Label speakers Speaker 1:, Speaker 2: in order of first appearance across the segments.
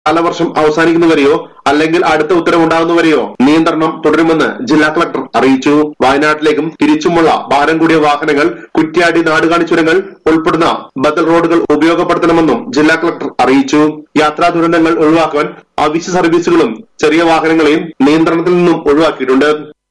Speaker 1: കാലവർഷം അവസാനിക്കുന്നവരെയോ അല്ലെങ്കിൽ അടുത്ത ഉത്തരവുണ്ടാകുന്നവരെയോ നിയന്ത്രണം തുടരുമെന്ന് ജില്ലാ കളക്ടർ അറിയിച്ചു വയനാട്ടിലേക്കും തിരിച്ചുമുള്ള ഭാരം കൂടിയ വാഹനങ്ങൾ കുറ്റ്യാടി നാടുകാണി ചുരങ്ങൾ ഉൾപ്പെടുന്ന ബദൽ റോഡുകൾ ഉപയോഗപ്പെടുത്തണമെന്നും ജില്ലാ കളക്ടർ അറിയിച്ചു യാത്രാ ദുരന്തങ്ങൾ ഒഴിവാക്കാൻ അവശ്യ സർവീസുകളും ചെറിയ വാഹനങ്ങളെയും നിയന്ത്രണത്തിൽ നിന്നും ഒഴിവാക്കിയിട്ടുണ്ട്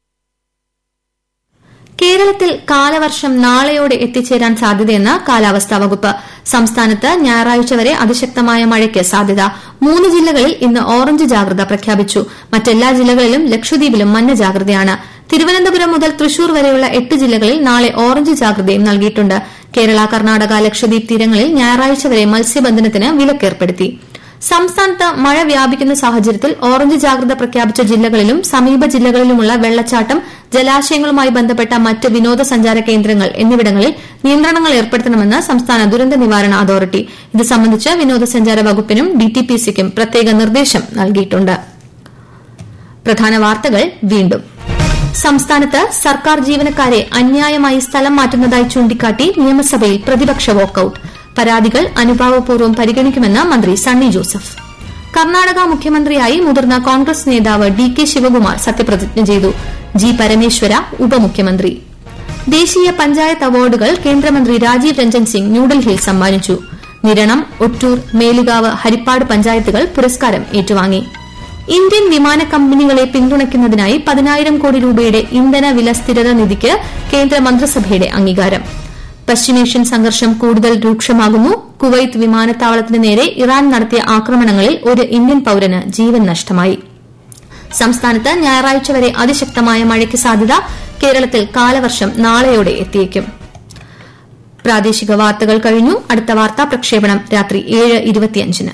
Speaker 2: കേരളത്തിൽ കാലവർഷം നാളെയോടെ എത്തിച്ചേരാൻ സാധ്യതയെന്ന് കാലാവസ്ഥാ വകുപ്പ് സംസ്ഥാനത്ത് ഞായറാഴ്ച വരെ അതിശക്തമായ മഴയ്ക്ക് സാധ്യത മൂന്ന് ജില്ലകളിൽ ഇന്ന് ഓറഞ്ച് ജാഗ്രത പ്രഖ്യാപിച്ചു മറ്റെല്ലാ ജില്ലകളിലും ലക്ഷദ്വീപിലും മഞ്ഞ ജാഗ്രതയാണ് തിരുവനന്തപുരം മുതൽ തൃശൂർ വരെയുള്ള എട്ട് ജില്ലകളിൽ നാളെ ഓറഞ്ച് ജാഗ്രതയും നൽകിയിട്ടുണ്ട് കേരള കർണാടക ലക്ഷദ്വീപ് തീരങ്ങളിൽ ഞായറാഴ്ച വരെ മത്സ്യബന്ധനത്തിന് വിലക്കേർപ്പെടുത്തി സംസ്ഥാനത്ത് മഴ വ്യാപിക്കുന്ന സാഹചര്യത്തിൽ ഓറഞ്ച് ജാഗ്രത പ്രഖ്യാപിച്ച ജില്ലകളിലും സമീപ ജില്ലകളിലുമുള്ള വെള്ളച്ചാട്ടം ജലാശയങ്ങളുമായി ബന്ധപ്പെട്ട മറ്റ് വിനോദസഞ്ചാര കേന്ദ്രങ്ങൾ എന്നിവിടങ്ങളിൽ നിയന്ത്രണങ്ങൾ ഏർപ്പെടുത്തണമെന്ന് സംസ്ഥാന ദുരന്ത നിവാരണ അതോറിറ്റി ഇത് സംബന്ധിച്ച് വിനോദസഞ്ചാര വകുപ്പിനും ഡിടിപിസിക്കും പ്രത്യേക നിർദ്ദേശം നൽകിയിട്ടുണ്ട് പ്രധാന വാർത്തകൾ വീണ്ടും സംസ്ഥാനത്ത് സർക്കാർ ജീവനക്കാരെ അന്യായമായി സ്ഥലം മാറ്റുന്നതായി ചൂണ്ടിക്കാട്ടി നിയമസഭയിൽ പ്രതിപക്ഷ വാക്കൌട്ട് പരാതികൾ അനുഭാവപൂർവ്വം പരിഗണിക്കുമെന്ന് മന്ത്രി സണ്ണി ജോസഫ് കർണാടക മുഖ്യമന്ത്രിയായി മുതിർന്ന കോൺഗ്രസ് നേതാവ് ഡി കെ ശിവകുമാർ സത്യപ്രതിജ്ഞ ചെയ്തു ജി പരമേശ്വര ഉപമുഖ്യമന്ത്രി ദേശീയ പഞ്ചായത്ത് അവാർഡുകൾ കേന്ദ്രമന്ത്രി രാജീവ് രഞ്ജൻ സിംഗ് ന്യൂഡൽഹിയിൽ സമ്മാനിച്ചു നിരണം ഒറ്റൂർ മേലുകാവ് ഹരിപ്പാട് പഞ്ചായത്തുകൾ പുരസ്കാരം ഏറ്റുവാങ്ങി ഇന്ത്യൻ വിമാന കമ്പനികളെ പിന്തുണയ്ക്കുന്നതിനായി പതിനായിരം കോടി രൂപയുടെ ഇന്ധന വില സ്ഥിരത നിധിക്ക് കേന്ദ്ര മന്ത്രിസഭയുടെ അംഗീകാരം പശ്ചിമേഷ്യൻ സംഘർഷം കൂടുതൽ രൂക്ഷമാകുന്നു കുവൈത്ത് വിമാനത്താവളത്തിന് നേരെ ഇറാൻ നടത്തിയ ആക്രമണങ്ങളിൽ ഒരു ഇന്ത്യൻ പൌരന് ജീവൻ നഷ്ടമായി സംസ്ഥാനത്ത് ഞായറാഴ്ച വരെ അതിശക്തമായ മഴയ്ക്ക് സാധ്യത കേരളത്തിൽ കാലവർഷം നാളെയോടെ എത്തിയേക്കും പ്രാദേശിക വാർത്തകൾ കഴിഞ്ഞു അടുത്ത വാർത്താ പ്രക്ഷേപണം രാത്രി ഏഴ് ഇരുപത്തിയഞ്ചിന്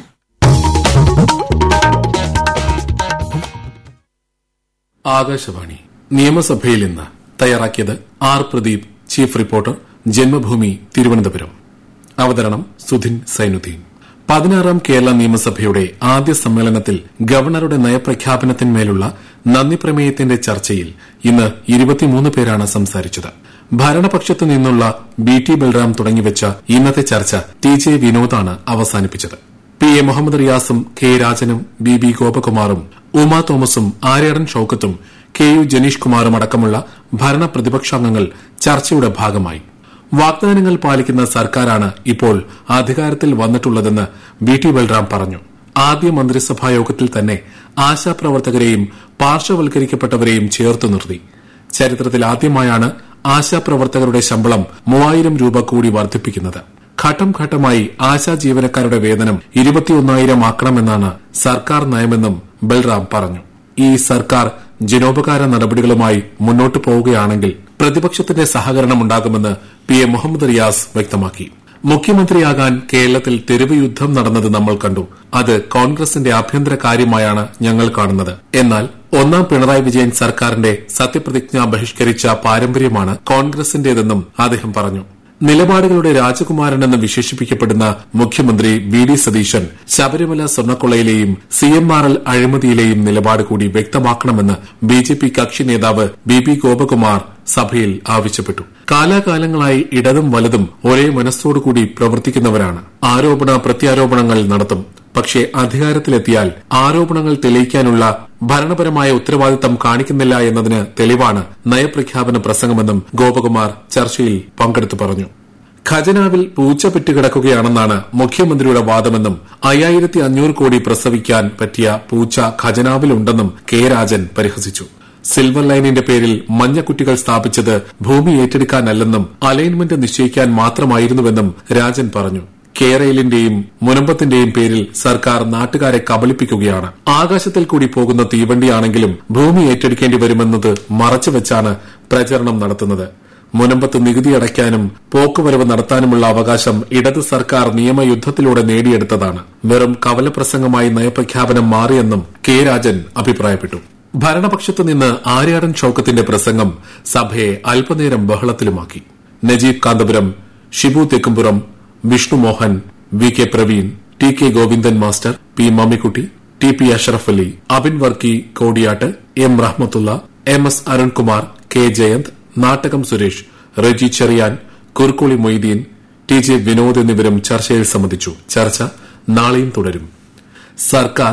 Speaker 3: ആകാശവാണി നിയമസഭയിൽ ഇന്ന് തയ്യാറാക്കിയത് R Pradeep chief reporter Janmabhumi Thiruvananthapuram അവതരണം സുധിൻ സൈനുദ്ദീൻ പതിനാറാം കേരള നിയമസഭയുടെ ആദ്യ സമ്മേളനത്തിൽ ഗവർണറുടെ നയപ്രഖ്യാപനത്തിന്മേലുള്ള നന്ദി പ്രമേയത്തിന്റെ ചർച്ചയിൽ ഇന്ന് ഇരുപത്തിമൂന്ന് പേരാണ് സംസാരിച്ചത് ഭരണപക്ഷത്തു നിന്നുള്ള ബി ടി ബൽറാം തുടങ്ങിവച്ച ഇന്നത്തെ ചർച്ച ടി ജെ വിനോദാണ് അവസാനിപ്പിച്ചത് പി എ മുഹമ്മദ് റിയാസും കെ രാജനും ബി ബി ഗോപകുമാറും ഉമാ തോമസും ആര്യാടൻ ഷൌക്കത്തും കെ യു ജനീഷ് കുമാറും അടക്കമുള്ള ഭരണ പ്രതിപക്ഷാംഗങ്ങൾ ചർച്ചയുടെ ഭാഗമായി വാഗ്ദാനങ്ങൾ പാലിക്കുന്ന സർക്കാരാണ് ഇപ്പോൾ അധികാരത്തിൽ വന്നിട്ടുള്ളതെന്ന് ബി ടി ബൽറാം പറഞ്ഞു ആദ്യ മന്ത്രിസഭാ യോഗത്തിൽ തന്നെ ആശാപ്രവർത്തകരെയും പാർശ്വവൽക്കരിക്കപ്പെട്ടവരെയും ചേർത്തു നിർത്തി ചരിത്രത്തിൽ ആദ്യമായാണ് ആശാപ്രവർത്തകരുടെ ശമ്പളം മൂവായിരം രൂപ കൂടി വർദ്ധിപ്പിക്കുന്നത് ഘട്ടം ഘട്ടമായി ആശാ ജീവനക്കാരുടെ വേതനം ഇരുപത്തിയൊന്നായിരം ആക്കണമെന്നാണ് സർക്കാർ നയമെന്നും ബൽറാം പറഞ്ഞു ഈ സർക്കാർ ജനോപകാര നടപടികളുമായി മുന്നോട്ടു പോവുകയാണെങ്കിൽ പ്രതിപക്ഷത്തിന്റെ സഹകരണമുണ്ടാകുമെന്ന് പി എ മുഹമ്മദ് റിയാസ് വ്യക്തമാക്കി മുഖ്യമന്ത്രിയാകാൻ കേരളത്തിൽ തെരുവ് യുദ്ധം നടന്നത് നമ്മൾ കണ്ടു അത് കോൺഗ്രസിന്റെ ആഭ്യന്തര കാര്യമായാണ് ഞങ്ങൾ കാണുന്നത് എന്നാൽ ഒന്നാം പിണറായി വിജയൻ സർക്കാരിന്റെ സത്യപ്രതിജ്ഞ ബഹിഷ്കരിച്ച പാരമ്പര്യമാണ് കോൺഗ്രസിന്റേതെന്നും അദ്ദേഹം പറഞ്ഞു നിലപാടുകളുടെ രാജകുമാരനെന്ന് വിശേഷിപ്പിക്കപ്പെടുന്ന മുഖ്യമന്ത്രി വി ഡി സതീശൻ ശബരിമല സ്വർണ്ണക്കൊള്ളയിലെയും സി എം ആർ എൽ അഴിമതിയിലെയും നിലപാട് കൂടി വ്യക്തമാക്കണമെന്ന് ബി ജെ പി കക്ഷി നേതാവ് ബി ബി ഗോപകുമാർ സഭയിൽ ആവശ്യപ്പെട്ടു കാലാകാലങ്ങളായി ഇടതും വലതും ഒരേ മനസ്സോടുകൂടി പ്രവർത്തിക്കുന്നവരാണ് ആരോപണ പ്രത്യാരോപണങ്ങൾ നടത്തും പക്ഷേ അധികാരത്തിലെത്തിയാൽ ആരോപണങ്ങൾ തെളിയിക്കാനുള്ള ഭരണപരമായ ഉത്തരവാദിത്തം കാണിക്കുന്നില്ല എന്നതിന് തെളിവാണ് നയപ്രഖ്യാപന പ്രസംഗമെന്നും ഗോപകുമാർ ചർച്ചയിൽ പങ്കെടുത്തു പറഞ്ഞു ഖജനാവിൽ പൂച്ച പെറ്റുകിടക്കുകയാണെന്നാണ് മുഖ്യമന്ത്രിയുടെ വാദമെന്നും അയ്യായിരത്തി അഞ്ഞൂറ് കോടി പ്രസവിക്കാൻ പറ്റിയ പൂച്ച ഖജനാവിലുണ്ടെന്നും കെ രാജൻ പരിഹസിച്ചു സിൽവർ ലൈനിന്റെ പേരിൽ മഞ്ഞക്കുറ്റികൾ സ്ഥാപിച്ചത് ഭൂമി ഏറ്റെടുക്കാനല്ലെന്നും അലൈൻമെന്റ് നിശ്ചയിക്കാൻ മാത്രമായിരുന്നുവെന്നും രാജൻ പറഞ്ഞു കേരളിന്റെയും മുനമ്പത്തിന്റെയും പേരിൽ സർക്കാർ നാട്ടുകാരെ കബളിപ്പിക്കുകയാണ് ആകാശത്തിൽ കൂടി പോകുന്ന തീവണ്ടിയാണെങ്കിലും ഭൂമി ഏറ്റെടുക്കേണ്ടി വരുമെന്നത് മറച്ചുവെച്ചാണ് പ്രചരണം നടത്തുന്നത് മുനമ്പത്ത് നികുതി അടയ്ക്കാനും പോക്കുവരവ് നടത്താനുമുള്ള അവകാശം ഇടത് സർക്കാർ നിയമയുദ്ധത്തിലൂടെ നേടിയെടുത്തതാണ് വെറും കവലപ്രസംഗമായി നയപ്രഖ്യാപനം മാറിയെന്നും കെ രാജൻ അഭിപ്രായപ്പെട്ടു ഭരണപക്ഷത്തു നിന്ന് ആര്യാടൻ ഷൌക്കത്തിന്റെ പ്രസംഗം സഭയെ അല്പനേരം ബഹളത്തിലുമാക്കി Najeeb Kanthapuram Shibu Thekkumpuram Vishnu Mohan V K Praveen T K Govindan master P Mammikutty T P Ashraf Ali Abin Varkey Kodiyattu M Rahmathulla M S Arunkumar K Jayanth Nattakam Suresh Reji Cherian Kurukkoli Moideen T J Vinod എന്നിവരും ചർച്ചയിൽ സംബന്ധിച്ചു ചർച്ച നാളെയും തുടരും സർക്കാർ